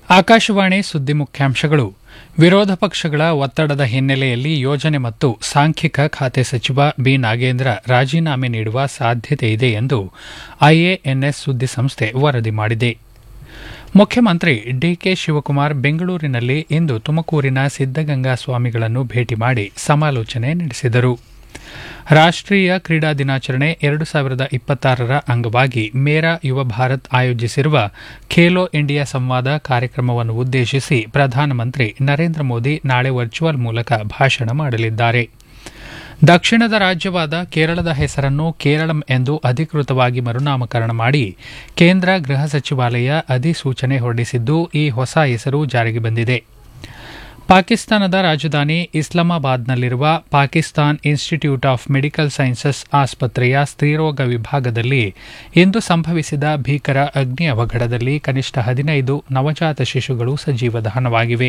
ಆಕಾಶವಾಣಿ ಸುದ್ದಿ ಮುಖ್ಯಾಂಶಗಳು ವಿರೋಧ ಪಕ್ಷಗಳ ಒತ್ತಡದ ಹಿನ್ನೆಲೆಯಲ್ಲಿ ಯೋಜನೆ ಮತ್ತು ಸಾಂಖ್ಯಿಕ ಖಾತೆ ಸಚಿವ ಬಿ ನಾಗೇಂದ್ರ ರಾಜೀನಾಮೆ ನೀಡುವ ಸಾಧ್ಯತೆ ಇದೆ ಎಂದು ಐಎಎನ್ಎಸ್ ಸುದ್ದಿಸಂಸ್ಥೆ ವರದಿ ಮಾಡಿದೆ ಮುಖ್ಯಮಂತ್ರಿ ಡಿಕೆ ಶಿವಕುಮಾರ್ ಬೆಂಗಳೂರಿನಲ್ಲಿ ಇಂದು ತುಮಕೂರಿನ ಸಿದ್ದಗಂಗಾ ಸ್ವಾಮಿಗಳನ್ನು ಭೇಟಿ ಮಾಡಿ ಸಮಾಲೋಚನೆ ನಡೆಸಿದರು ರಾಷ್ಟ್ರೀಯ ಕ್ರೀಡಾ ದಿನಾಚರಣೆ ಎರಡು ಸಾವಿರದ ಇಪ್ಪತ್ತಾರರ ಅಂಗವಾಗಿ ಮೇರಾ ಯುವ ಭಾರತ್ ಆಯೋಜಿಸಿರುವ ಖೇಲೋ ಇಂಡಿಯಾ ಸಂವಾದ ಕಾರ್ಯಕ್ರಮವನ್ನು ಉದ್ದೇಶಿಸಿ ಪ್ರಧಾನಮಂತ್ರಿ ನರೇಂದ್ರ ಮೋದಿ ನಾಳೆ ವರ್ಚುವಲ್ ಮೂಲಕ ಭಾಷಣ ಮಾಡಲಿದ್ದಾರೆ ದಕ್ಷಿಣದ ರಾಜ್ಯವಾದ ಕೇರಳದ ಹೆಸರನ್ನು ಕೇರಳಂ ಎಂದು ಅಧಿಕೃತವಾಗಿ ಮರುನಾಮಕರಣ ಮಾಡಿ ಕೇಂದ್ರ ಗೃಹ ಸಚಿವಾಲಯ ಅಧಿಸೂಚನೆ ಹೊರಡಿಸಿದ್ದು ಈ ಹೊಸ ಹೆಸರು ಜಾರಿಗೆ ಬಂದಿದೆ ಪಾಕಿಸ್ತಾನದ ರಾಜಧಾನಿ ಇಸ್ಲಾಮಾಬಾದ್ನಲ್ಲಿರುವ Pakistan institute of medical sciences ಆಸ್ಪತ್ರೆಯ ಸ್ತ್ರೀರೋಗ ವಿಭಾಗದಲ್ಲಿ ಇಂದು ಸಂಭವಿಸಿದ ಭೀಕರ ಅಗ್ನಿ ಅವಘಡದಲ್ಲಿ ಕನಿಷ್ಠ ಹದಿನೈದು ನವಜಾತ ಶಿಶುಗಳು ಸಜೀವ ದಹನವಾಗಿವೆ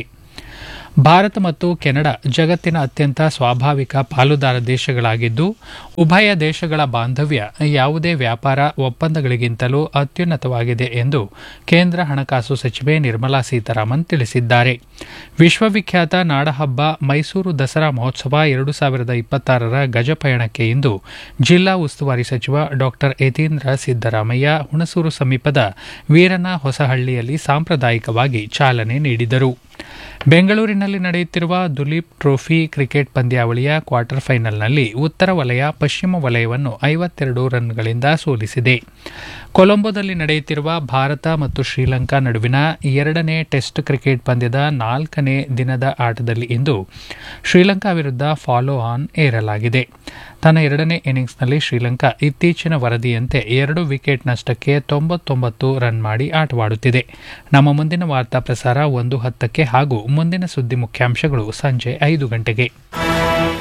ಭಾರತ ಮತ್ತು ಕೆನಡಾ ಜಗತ್ತಿನ ಅತ್ಯಂತ ಸ್ವಾಭಾವಿಕ ಪಾಲುದಾರ ದೇಶಗಳಾಗಿದ್ದು ಉಭಯ ದೇಶಗಳ ಬಾಂಧವ್ಯ ಯಾವುದೇ ವ್ಯಾಪಾರ ಒಪ್ಪಂದಗಳಿಗಿಂತಲೂ ಅತ್ಯುನ್ನತವಾಗಿದೆ ಎಂದು ಕೇಂದ್ರ ಹಣಕಾಸು ಸಚಿವೆ ನಿರ್ಮಲಾ ಸೀತಾರಾಮನ್ ತಿಳಿಸಿದ್ದಾರೆ ವಿಶ್ವವಿಖ್ಯಾತ ನಾಡಹಬ್ಬ ಮೈಸೂರು ದಸರಾ ಮಹೋತ್ಸವ ಎರಡು ಸಾವಿರದ ಇಪ್ಪತ್ತಾರರ ಗಜಪಯಣಕ್ಕೆ ಇಂದು ಜಿಲ್ಲಾ ಉಸ್ತುವಾರಿ ಸಚಿವ ಡಾ ಯತೀಂದ್ರ ಸಿದ್ದರಾಮಯ್ಯ ಹುಣಸೂರು ಸಮೀಪದ ವೀರನ ಹೊಸಹಳ್ಳಿಯಲ್ಲಿ ಸಾಂಪ್ರದಾಯಿಕವಾಗಿ ಚಾಲನೆ ನೀಡಿದರು ಬೆಂಗಳೂರಿನಲ್ಲಿ ನಡೆಯುತ್ತಿರುವ ದುಲೀಪ್ ಟ್ರೋಫಿ ಕ್ರಿಕೆಟ್ ಪಂದ್ಯಾವಳಿಯ ಕ್ವಾರ್ಟರ್ ಫೈನಲ್ನಲ್ಲಿ ಉತ್ತರ ವಲಯ ಪಶ್ಚಿಮ ವಲಯವನ್ನು ಐವತ್ತೆರಡು ರನ್ಗಳಿಂದ ಸೋಲಿಸಿದೆ ಕೊಲಂಬೋದಲ್ಲಿ ನಡೆಯುತ್ತಿರುವ ಭಾರತ ಮತ್ತು ಶ್ರೀಲಂಕಾ ನಡುವಿನ ಎರಡನೇ ಟೆಸ್ಟ್ ಕ್ರಿಕೆಟ್ ಪಂದ್ಯದ ನಾಲ್ಕನೇ ದಿನದ ಆಟದಲ್ಲಿ ಇಂದು ಶ್ರೀಲಂಕಾ ವಿರುದ್ಧ ಫಾಲೋ ಆನ್ ಏರಲಾಗಿದೆ ತನ್ನ ಎರಡನೇ ಇನ್ನಿಂಗ್ಸ್ನಲ್ಲಿ ಶ್ರೀಲಂಕಾ ಇತ್ತೀಚಿನ ವರದಿಯಂತೆ ಎರಡು ವಿಕೆಟ್ ನಷ್ಟಕ್ಕೆ ತೊಂಬತ್ತೊಂಬತ್ತು ರನ್ ಮಾಡಿ ಆಟವಾಡುತ್ತಿದೆ ನಮ್ಮ ಮುಂದಿನ ವಾರ್ತಾ ಪ್ರಸಾರ ಒಂದು ಹತ್ತಕ್ಕೆ ಹಾಗೂ ಮುಂದಿನ ಸುದ್ದಿ ಮುಖ್ಯಾಂಶಗಳು ಸಂಜೆ ಐದು ಗಂಟೆಗೆ